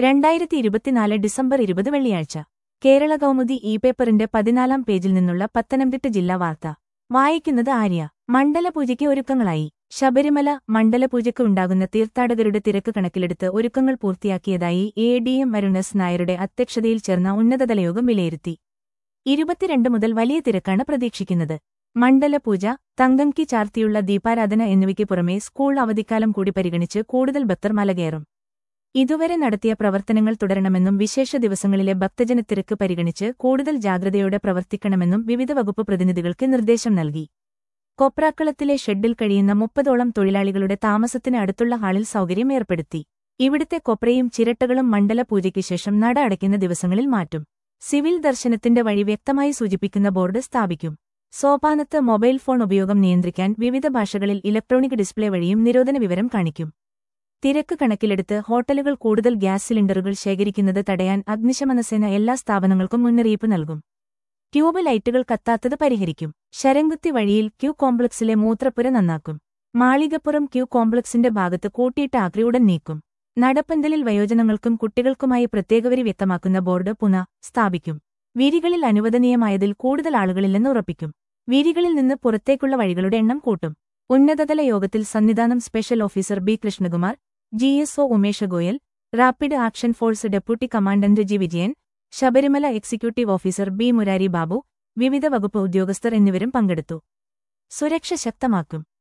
രണ്ടായിരത്തി ഇരുപത്തിനാല് ഡിസംബർ ഇരുപത് വെള്ളിയാഴ്ച കേരള കൗമുദി ഇ പേപ്പറിന്റെ പതിനാലാം പേജിൽ നിന്നുള്ള പത്തനംതിട്ട ജില്ലാ വാർത്ത വായിക്കുന്നത് ആര്യ മണ്ഡലപൂജയ്ക്ക് ഒരുക്കങ്ങളായി ശബരിമല മണ്ഡലപൂജയ്ക്ക് ഉണ്ടാകുന്ന തീർത്ഥാടകരുടെ തിരക്ക് കണക്കിലെടുത്ത് ഒരുക്കങ്ങൾ പൂർത്തിയാക്കിയതായി എ ഡി എം അരുണസ് നായരുടെ അധ്യക്ഷതയിൽ ചേർന്ന ഉന്നതതലയോഗം വിലയിരുത്തി ഇരുപത്തിരണ്ട് മുതൽ വലിയ തിരക്കാണ് പ്രതീക്ഷിക്കുന്നത് മണ്ഡലപൂജ തങ്കംകി ചാർത്തിയുള്ള ദീപാരാധന എന്നിവയ്ക്ക് പുറമെ സ്കൂൾ അവധിക്കാലം കൂടി പരിഗണിച്ച് കൂടുതൽ ഭക്തർ മലകയറും ഇതുവരെ നടത്തിയ പ്രവർത്തനങ്ങൾ തുടരണമെന്നും വിശേഷ ദിവസങ്ങളിലെ ഭക്തജനത്തിരക്ക് പരിഗണിച്ച് കൂടുതൽ ജാഗ്രതയോടെ പ്രവർത്തിക്കണമെന്നും വിവിധ വകുപ്പ് പ്രതിനിധികൾക്ക് നിർദ്ദേശം നൽകി കൊപ്രാക്കളത്തിലെ ഷെഡിൽ കഴിയുന്ന മുപ്പതോളം തൊഴിലാളികളുടെ താമസത്തിന് അടുത്തുള്ള ഹാളിൽ സൗകര്യം ഏർപ്പെടുത്തി ഇവിടുത്തെ കൊപ്രയും ചിരട്ടകളും മണ്ഡലപൂജയ്ക്ക് ശേഷം നട അടയ്ക്കുന്ന ദിവസങ്ങളിൽ മാറ്റും സിവിൽ ദർശനത്തിന്റെ വഴി വ്യക്തമായി സൂചിപ്പിക്കുന്ന ബോർഡ് സ്ഥാപിക്കും സോപാനത്ത് മൊബൈൽ ഫോൺ ഉപയോഗം നിയന്ത്രിക്കാൻ വിവിധ ഭാഷകളിൽ ഇലക്ട്രോണിക് ഡിസ്പ്ലേ വഴിയും നിരോധന വിവരം കാണിക്കും തിരക്ക് കണക്കിലെടുത്ത് ഹോട്ടലുകൾ കൂടുതൽ ഗ്യാസ് സിലിണ്ടറുകൾ ശേഖരിക്കുന്നത് തടയാൻ അഗ്നിശമനസേന എല്ലാ സ്ഥാപനങ്ങൾക്കും മുന്നറിയിപ്പ് നൽകും ട്യൂബ് ലൈറ്റുകൾ കത്താത്തത് പരിഹരിക്കും ശരംകുത്തി വഴിയിൽ ക്യൂ കോംപ്ലക്സിലെ മൂത്രപ്പുര നന്നാക്കും മാളികപ്പുറം ക്യൂ കോംപ്ലക്സിന്റെ ഭാഗത്ത് കൂട്ടിയിട്ട ആക്രി ഉടൻ നീക്കും നടപ്പന്തലിൽ വയോജനങ്ങൾക്കും കുട്ടികൾക്കുമായി പ്രത്യേകവരി വ്യക്തമാക്കുന്ന ബോർഡ് പുന സ്ഥാപിക്കും വീരികളിൽ അനുവദനീയമായതിൽ കൂടുതൽ ആളുകളില്ലെന്ന് ഉറപ്പിക്കും വീരികളിൽ നിന്ന് പുറത്തേക്കുള്ള വഴികളുടെ എണ്ണം കൂട്ടും ഉന്നതതല യോഗത്തിൽ Sannidhanam special officer B Krishnakumar G S O Umesh Goyal rapid action force deputy commandant G Vijayan Sabarimala executive officer B Murari Babu വിവിധ വകുപ്പ് ഉദ്യോഗസ്ഥർ എന്നിവരും പങ്കെടുത്തു സുരക്ഷ ശക്തമാക്കും